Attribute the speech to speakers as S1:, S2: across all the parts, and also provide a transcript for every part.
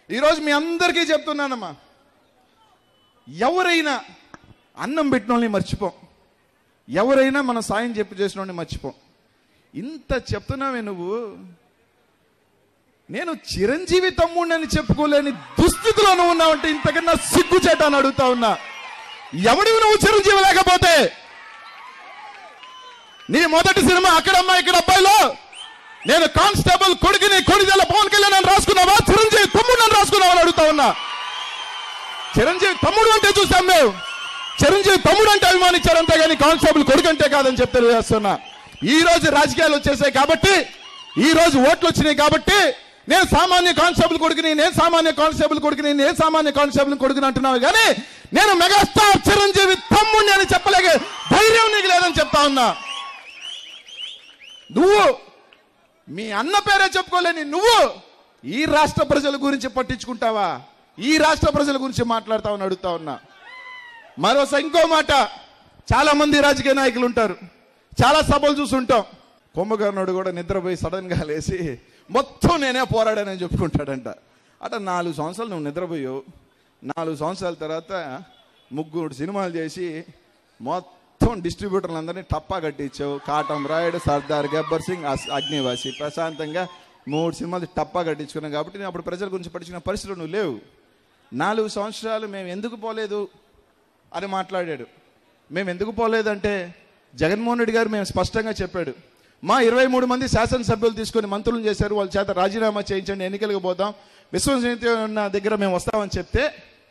S1: ఈరోజు మీ అందరికీ చెప్తున్నానమ్మా ఎవరైనా అన్నం పెట్టిన వాళ్ళని మర్చిపోం ఎవరైనా మన సాయం చెప్పి చేసిన వాళ్ళని మర్చిపోం ఇంత చెప్తున్నావే నువ్వు నేను చిరంజీవి తమ్ముడిని చెప్పుకోలేని దుస్థితిలో నువ్వు ఉన్నావంటే ఇంతకన్నా సిగ్గుచేట అని అడుగుతా ఉన్నా ఎవడివి నువ్వు చిరంజీవి లేకపోతే నీ మొదటి సినిమా అక్కడమ్మా ఇక్కడ అబ్బాయిలో నేను కానిస్టేబుల్ కొడుకుని కొడిదెల పవన్ కళ్యాణ్ అని రాసుకున్నావా చిరంజీవి తమ్ముడు అని రాసుకున్నావా అని అడుగుతా ఉన్నా చిరంజీవి తమ్ముడు అంటే చూసాం మేము చిరంజీవి తమ్ముడు అంటే అభిమానించారు అంతే కానీ కానిస్టేబుల్ కొడుకు అంటే కాదని చెప్తే చేస్తున్నా ఈ రోజు రాజకీయాలు వచ్చేసాయి కాబట్టి ఈ రోజు ఓట్లు వచ్చినాయి కాబట్టి నేను సామాన్య కానిస్టేబుల్ కొడుకుని నేను సామాన్య కానిస్టేబుల్ కొడుకుని నేను సామాన్య కానిస్టేబుల్ కొడుకుని అంటున్నావు కానీ నేను మెగాస్టార్ చిరంజీవి తమ్ముడిని అని చెప్పలేక ధైర్యం నీకు లేదని చెప్తా ఉన్నా నువ్వు మీ అన్న పేరే చెప్పుకోలేని నువ్వు ఈ రాష్ట్ర ప్రజల గురించి పట్టించుకుంటావా ఈ రాష్ట్ర ప్రజల గురించి మాట్లాడతావని అడుగుతా ఉన్నా మరోసా ఇంకో మాట చాలా మంది రాజకీయ నాయకులు ఉంటారు చాలా సభలు చూస్తుంటాం కుంభకర్ణుడు కూడా నిద్రపోయి సడన్ గా లేచి మొత్తం నేనే పోరాడానని చెప్పుకుంటాడంట అట నాలుగు సంవత్సరాలు నువ్వు నిద్రపోయావు నాలుగు సంవత్సరాల తర్వాత ముగ్గురు సినిమాలు చేసి మొత్తం డిస్ట్రిబ్యూటర్లు అందరినీ టప్పా కట్టించావు కాటం రాయుడు సర్దార్ గబ్బర్ సింగ్ అస్- అగ్నివాసి ప్రశాంతంగా మూడు సినిమాలు టప్పా కట్టించుకున్నాం కాబట్టి నేను అప్పుడు ప్రజల గురించి పట్టించుకున్న పరిస్థితులు నువ్వు లేవు నాలుగు సంవత్సరాలు మేము ఎందుకు పోలేదు అని మాట్లాడాడు మేము ఎందుకు పోలేదంటే జగన్మోహన్ రెడ్డి గారు మేము స్పష్టంగా చెప్పాడు మా ఇరవై మూడు మంది శాసనసభ్యులు తీసుకొని మంత్రులు చేశారు వాళ్ళ చేత రాజీనామా చేయించండి ఎన్నికలకు పోతాం విశ్వసనీయత ఉన్న దగ్గర మేము వస్తామని చెప్తే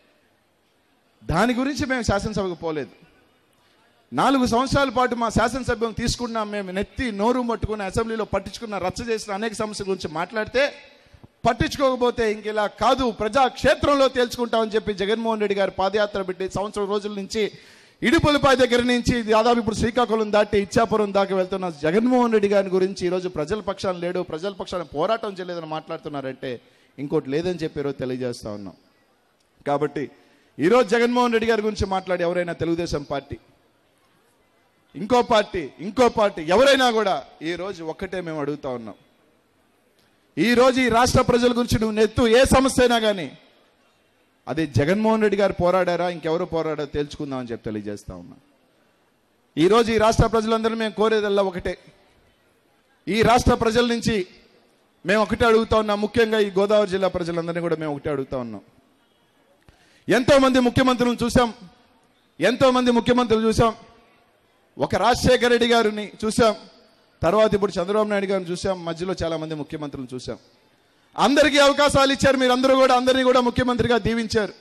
S1: దాని గురించి మేము శాసనసభకు పోలేదు నాలుగు సంవత్సరాల పాటు మా శాసనసభ్యం తీసుకున్నాం మేము నెత్తి నోరు పట్టుకున్న అసెంబ్లీలో పట్టించుకున్న రచ్చ చేసిన అనేక సమస్యల గురించి మాట్లాడితే పట్టించుకోకపోతే ఇంక ఇలా కాదు ప్రజా క్షేత్రంలో తేల్చుకుంటామని చెప్పి జగన్మోహన్ రెడ్డి గారు పాదయాత్ర పెట్టి సంవత్సరం రోజుల నుంచి ఇడుపులపాయ దగ్గర నుంచి దాదాపు ఇప్పుడు శ్రీకాకుళం దాటి ఇచ్చాపురం దాకా వెళ్తున్న జగన్మోహన్ రెడ్డి గారి గురించి ఈరోజు ప్రజల పక్షాన లేడు ప్రజల పక్షాన పోరాటం చేయలేదని మాట్లాడుతున్నారంటే ఇంకోటి లేదని చెప్పి ఈరోజు తెలియజేస్తా ఉన్నాం కాబట్టి ఈరోజు జగన్మోహన్ రెడ్డి గారి గురించి మాట్లాడి ఎవరైనా తెలుగుదేశం పార్టీ ఇంకో పార్టీ ఇంకో పార్టీ ఎవరైనా కూడా ఈ రోజు ఒక్కటే మేము అడుగుతా ఉన్నాం ఈ రోజు ఈ రాష్ట్ర ప్రజల గురించి నువ్వు నెత్తు ఏ సమస్య అయినా కానీ అది జగన్మోహన్ రెడ్డి గారు పోరాడారా ఇంకెవరు పోరాడారో తేల్చుకుందామని చెప్పి తెలియజేస్తా ఉన్నా ఈ రోజు ఈ రాష్ట్ర ప్రజలందరూ మేము కోరేదల్లా ఒకటే ఈ రాష్ట్ర ప్రజల నుంచి మేము ఒకటే అడుగుతా ఉన్నాం ముఖ్యంగా ఈ గోదావరి జిల్లా ప్రజలందరినీ కూడా మేము ఒకటే అడుగుతా ఉన్నాం ఎంతో మంది ముఖ్యమంత్రులను చూసాం ఎంతో మంది ముఖ్యమంత్రులు చూసాం ఒక రాజశేఖర రెడ్డి గారిని చూసాం తర్వాత ఇప్పుడు చంద్రబాబు నాయుడు గారిని చూసాం మధ్యలో చాలా మంది ముఖ్యమంత్రులను చూసాం అందరికీ అవకాశాలు ఇచ్చారు మీరందరూ కూడా అందరినీ కూడా ముఖ్యమంత్రిగా దీవించారు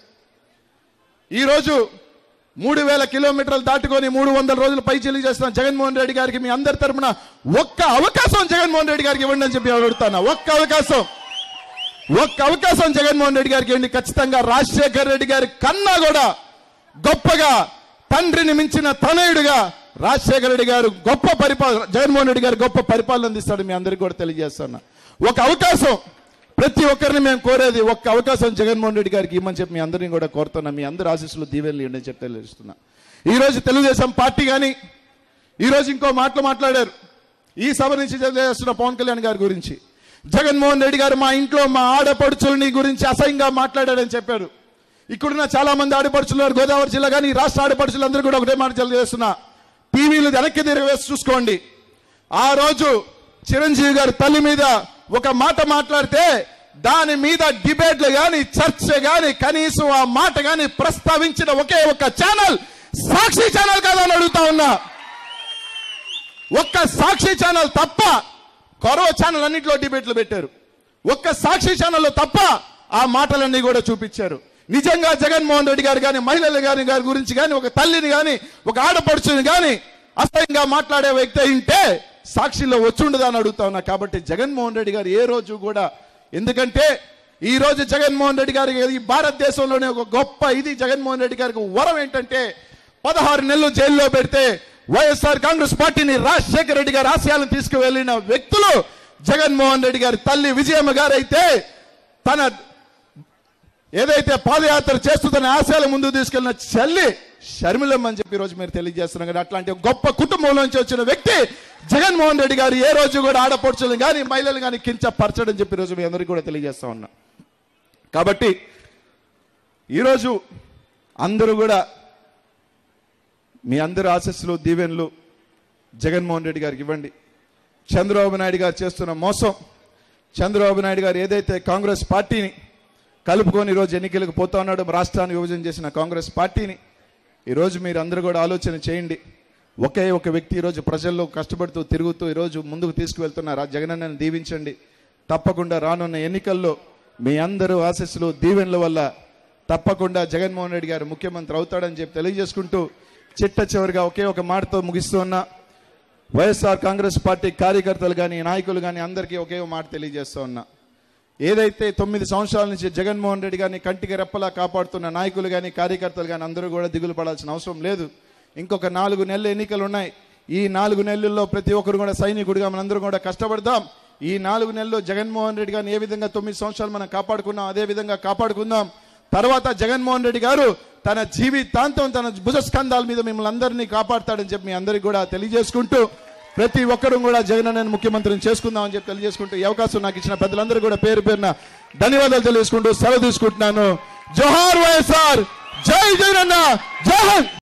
S1: ఈరోజు మూడు వేల కిలోమీటర్లు దాటుకొని మూడు వందల రోజులు పై చెల్లి చేస్తున్న జగన్మోహన్ రెడ్డి గారికి మీ అందరి తరపున ఒక్క అవకాశం జగన్మోహన్ రెడ్డి గారికి ఇవ్వండి అని చెప్పి అడుగుతాను ఒక్క అవకాశం ఒక్క అవకాశం జగన్మోహన్ రెడ్డి గారికి ఇవ్వండి ఖచ్చితంగా రాజశేఖర్ రెడ్డి గారి కన్నా కూడా గొప్పగా తండ్రిని మించిన తనయుడిగా రాజశేఖర రెడ్డి గారు గొప్ప పరిపాలన జగన్మోహన్ రెడ్డి గారు గొప్ప పరిపాలన అందిస్తాడు మీ అందరికీ కూడా తెలియజేస్తున్నా ఒక అవకాశం ప్రతి ఒక్కరిని మేము కోరేది ఒక్క అవకాశం జగన్మోహన్ రెడ్డి గారికి ఇమ్మని చెప్పి మీ అందరిని కూడా కోరుతున్నా మీ అందరి ఆశీస్సులు దీవెనలు ఇవ్వండి అని చెప్పి తెలియజేస్తున్నా ఈ రోజు తెలుగుదేశం పార్టీ కానీ ఈ రోజు ఇంకో మాటలు మాట్లాడారు ఈ సభ నుంచి తెలియజేస్తున్న పవన్ కళ్యాణ్ గారి గురించి జగన్మోహన్ రెడ్డి గారు మా ఇంట్లో మా ఆడపడుచుల్ని గురించి అసహ్యంగా మాట్లాడాడని చెప్పారు ఇక్కడున్న చాలా మంది ఆడపడుచులు ఉన్నారు గోదావరి జిల్లా కానీ ఈ రాష్ట్ర ఆడపడుచులు అందరూ కూడా ఒకటే మాట తెలియజేస్తున్నా టీవీలు వెనక్కి తిరగవేసి చూసుకోండి ఆ రోజు చిరంజీవి గారి తల్లి మీద ఒక మాట మాట్లాడితే దాని మీద డిబేట్లు గాని చర్చ గాని కనీసం ఆ మాట గాని ప్రస్తావించిన ఒకే ఒక ఛానల్ సాక్షి ఛానల్ కాదని అడుగుతా ఉన్నా ఒక్క సాక్షి ఛానల్ తప్ప కరో ఛానల్ అన్నింటిలో డిబేట్లు పెట్టారు ఒక్క సాక్షి ఛానల్లో తప్ప ఆ మాటలన్నీ కూడా చూపించారు నిజంగా జగన్మోహన్ రెడ్డి గారు కానీ మహిళల గారి గారి గురించి కానీ ఒక తల్లిని కానీ ఒక ఆడపడుచుని కానీ అసహ్యంగా మాట్లాడే వ్యక్తి అయింటే సాక్షిలో వచ్చుండదా అని అడుగుతా ఉన్నా కాబట్టి జగన్మోహన్ రెడ్డి గారు ఏ రోజు కూడా ఎందుకంటే ఈ రోజు జగన్మోహన్ రెడ్డి గారికి ఈ భారతదేశంలోనే ఒక గొప్ప ఇది జగన్మోహన్ రెడ్డి గారికి వరం ఏంటంటే పదహారు నెలలు జైల్లో పెడితే వైఎస్ఆర్ కాంగ్రెస్ పార్టీని రాజశేఖర రెడ్డి గారి ఆశయాలను తీసుకువెళ్ళిన వ్యక్తులు జగన్మోహన్ రెడ్డి గారి తల్లి విజయమ్మ గారు అయితే తన ఏదైతే పాదయాత్ర చేస్తూ తన ఆశయాల ముందు తీసుకెళ్లిన చెల్లి షర్మిలమ్మ అని చెప్పి ఈ రోజు మీరు తెలియజేస్తున్నారు కదా అట్లాంటి ఒక గొప్ప కుటుంబం నుంచి వచ్చిన వ్యక్తి జగన్మోహన్ రెడ్డి గారు ఏ రోజు కూడా ఆడపడుచులను కానీ మహిళలు కానీ కించపరచడని చెప్పి ఈ రోజు మీ అందరికీ కూడా తెలియజేస్తా ఉన్నా కాబట్టి ఈరోజు అందరూ కూడా మీ అందరి ఆశస్సులు దీవెనలు జగన్మోహన్ రెడ్డి గారికి ఇవ్వండి చంద్రబాబు నాయుడు గారు చేస్తున్న మోసం చంద్రబాబు నాయుడు గారు ఏదైతే కాంగ్రెస్ పార్టీని కలుపుకొని ఈరోజు ఎన్నికలకు పోతా ఉన్నాడు రాష్ట్రాన్ని విభజన చేసిన కాంగ్రెస్ పార్టీని ఈరోజు మీరు అందరూ కూడా ఆలోచన చేయండి ఒకే ఒక వ్యక్తి ఈరోజు ప్రజల్లో కష్టపడుతూ తిరుగుతూ ఈరోజు ముందుకు తీసుకువెళ్తున్నారు ఆ జగనన్నని దీవించండి తప్పకుండా రానున్న ఎన్నికల్లో మీ అందరూ ఆశస్సులు దీవెనల వల్ల తప్పకుండా జగన్మోహన్ రెడ్డి గారు ముఖ్యమంత్రి అవుతాడని చెప్పి తెలియజేసుకుంటూ చిట్ట చివరిగా ఒకే ఒక మాటతో ముగిస్తూ ఉన్నా వైఎస్ఆర్ కాంగ్రెస్ పార్టీ కార్యకర్తలు కానీ నాయకులు కానీ అందరికీ ఒకే ఒక మాట తెలియజేస్తూ ఉన్నా ఏదైతే తొమ్మిది సంవత్సరాల నుంచి జగన్మోహన్ రెడ్డి గారిని కంటికి రెప్పలా కాపాడుతున్న నాయకులు కానీ కార్యకర్తలు కానీ అందరూ కూడా దిగులు పడాల్సిన అవసరం లేదు ఇంకొక నాలుగు నెలల ఎన్నికలు ఉన్నాయి ఈ నాలుగు నెలల్లో ప్రతి ఒక్కరు కూడా సైనికుడిగా మనందరం కూడా కష్టపడదాం ఈ నాలుగు నెలల్లో జగన్మోహన్ రెడ్డి గారిని ఏ విధంగా తొమ్మిది సంవత్సరాలు మనం కాపాడుకున్నాం అదే విధంగా కాపాడుకుందాం తర్వాత జగన్మోహన్ రెడ్డి గారు తన జీవితాంతం తన భుజస్కంధాల మీద మిమ్మల్ని అందరినీ కాపాడతాడని చెప్పి మీ అందరికీ కూడా తెలియజేసుకుంటూ ప్రతి ఒక్కరూ కూడా జగన్ అన్నని ముఖ్యమంత్రిని చేసుకుందామని చెప్పి తెలియజేసుకుంటూ ఈ అవకాశం నాకు ఇచ్చిన పెద్దలందరూ కూడా పేరు పేరున ధన్యవాదాలు తెలియజేసుకుంటూ సెలవు తీసుకుంటున్నాను జోహార్ వైఎస్ఆర్ జై జగనన్న జై హింద్